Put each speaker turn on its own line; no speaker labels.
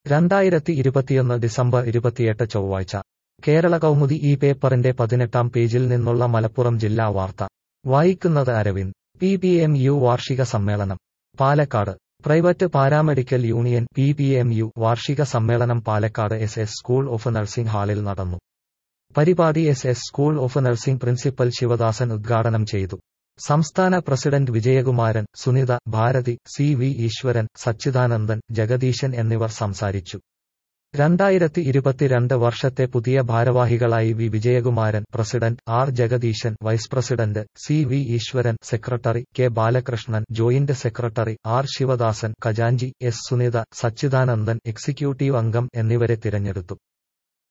രണ്ടായിരത്തി ഇരുപത്തിയൊന്ന് ഡിസംബർ ഇരുപത്തിയെട്ട് ചൊവ്വാഴ്ച കേരള കൗമുദി ഈ പേപ്പറിന്റെ പതിനെട്ടാം പേജിൽ നിന്നുള്ള മലപ്പുറം ജില്ലാ വാർത്ത വായിക്കുന്നത് Aravind P P M U വാർഷിക സമ്മേളനം Palakkad private paramedical union P P M U വാർഷിക സമ്മേളനം Palakkad S S school of nursing ഹാളിൽ നടന്നു പരിപാടി S S school of nursing principal Sivadasan ഉദ്ഘാടനം ചെയ്തു സംസ്ഥാന president Vijayakumaran Sunitha Bharathi C V Eswaran Sachidanandan ജഗദീശൻ എന്നിവർ സംസാരിച്ചു രണ്ടായിരത്തി ഇരുപത്തിരണ്ട് വർഷത്തെ പുതിയ ഭാരവാഹികളായി V Vijayakumaran president R Jagadeesan vice president C V Eswaran secretary K Balakrishnan joint secretary R Sivadasan ഖജാഞ്ചി എസ് സുനിത സച്ചിദാനന്ദൻ എക്സിക്യൂട്ടീവ് അംഗം എന്നിവരെ തിരഞ്ഞെടുത്തു